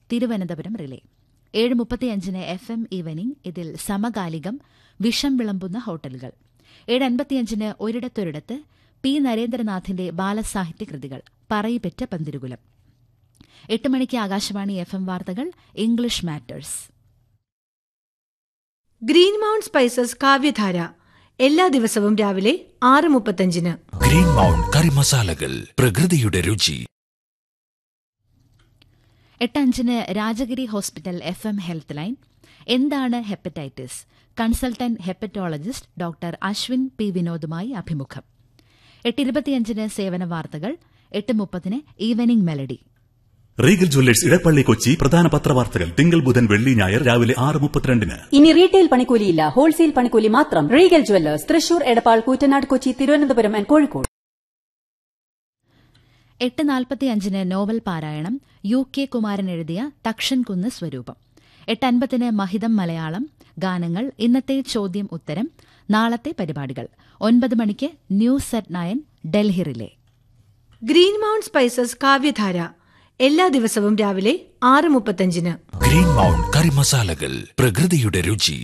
Thiruvananthapuram relay ഏഴ് മുപ്പത്തിയഞ്ചിന് F M evening ഇതിൽ സമകാലികം വിഷം വിളമ്പുന്ന ഹോട്ടലുകൾ ഏഴ് അൻപത്തിയഞ്ചിന് ഒരിടത്തൊരിടത്ത് പി നരേന്ദ്രനാഥിന്റെ ബാലസാഹിത്യ കൃതികൾ പറയിപ്പെറ്റ പന്തിരുകുലം എട്ട് മണിക്ക് ആകാശവാണി എഫ് എം വാർത്തകൾ English matters green mount spices Kavyadhara എല്ലാ ദിവസവും രാവിലെ ആറ് മുപ്പത്തഞ്ചിന് ഗ്രീൻ മൗണ്ട് കറി മസാലകൾ പ്രകൃതിയുടെ രുചി എട്ട് അഞ്ചിന് Rajagiri hospital F M health line എന്താണ് hepatitis consultant hepatologist doctor Ashwin P വിനോദുമായി അഭിമുഖം എട്ട് ഇരുപത്തിയഞ്ചിന് സേവന വാർത്തകൾ എട്ട് മുപ്പതിന് evening melody regal jewellers Edappally Kochi പ്രധാന പത്രവാർത്തകൾ തിങ്കൾ ബുധൻ വെള്ളി ഞായർ രാവിലെ ആറ് മുപ്പത്തിരണ്ടിന് ഇനി റീറ്റെയിൽ പണിക്കൂലിയില്ല ഹോൾസെയിൽ പണിക്കൂലി മാത്രം regal jewellers Thrissur Edappal Koottanad Kochi Thiruvananthapuram and Kozhikode എട്ട് നാൽപ്പത്തിയഞ്ചിന് നോവൽ പാരായണം യു കെ കുമാരൻ എഴുതിയ തക്ഷൻ കുന്ന് സ്വരൂപം എട്ട് അൻപതിന് മഹിതം മലയാളം ഗാനങ്ങൾ ഇന്നത്തെ ചോദ്യം ഉത്തരം നാളത്തെ പരിപാടികൾ ഒൻപത് മണിക്ക് news at nine Delhi relay green mount spices Kavyadhara എല്ലാ ദിവസവും രാവിലെ ആറ് മുപ്പത്തഞ്ചിന് ഗ്രീൻ മൗണ്ട് കറി മസാലകൾ പ്രകൃതിയുടെ രുചി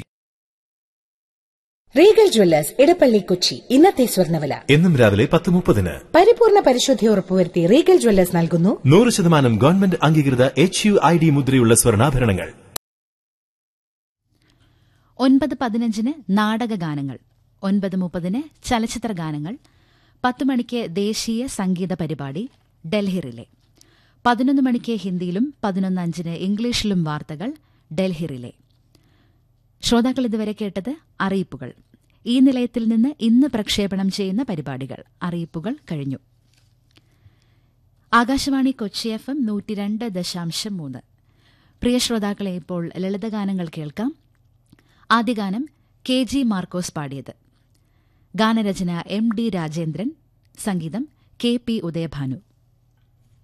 റീഗൽ ജ്വല്ലേഴ്സ് ഇടപ്പള്ളി കൊച്ചി ഇന്നത്തെ സ്വർണ്ണവില എന്നും രാവിലെ പത്ത് മുപ്പതിന് പരിപൂർണ പരിശുദ്ധി ഉറപ്പുവരുത്തി റീഗൽ ജ്വല്ലേഴ്സ് നൽകുന്നു നൂറ് ശതമാനം ഗവൺമെന്റ് അംഗീകൃത എച്ച് യു ഐ ഡി മുദ്രയുള്ള സ്വർണ്ണാഭരണങ്ങൾ ഒൻപത് പതിനഞ്ചിന് നാടകഗാനങ്ങൾ ഒൻപത് മുപ്പതിന് ചലച്ചിത്ര ഗാനങ്ങൾ പത്ത് മണിക്ക് ദേശീയ സംഗീത പരിപാടി ഡൽഹി റിലേ പതിനൊന്ന് മണിക്ക് ഹിന്ദിയിലും പതിനൊന്ന് അഞ്ചിന് ഇംഗ്ലീഷിലും വാർത്തകൾ ഡൽഹി റിലേ ശ്രോതാക്കൾ ഇതുവരെ കേട്ടത് അറിയിപ്പുകൾ ഈ നിലയത്തിൽ നിന്ന് ഇന്ന് പ്രക്ഷേപണം ചെയ്യുന്ന പരിപാടികൾ അറിയിപ്പുകൾ കഴിഞ്ഞു ആകാശവാണി കൊച്ചി എഫ് എം നൂറ്റിരണ്ട് ദശാംശം മൂന്ന് പ്രിയ ശ്രോതാക്കളെ ഇപ്പോൾ ലളിതഗാനങ്ങൾ കേൾക്കാം ആദ്യ ഗാനം കെ ജി മാർക്കോസ് പാടിയത് ഗാനരചന എം ഡി രാജേന്ദ്രൻ സംഗീതം കെ പി ഉദയഭാനു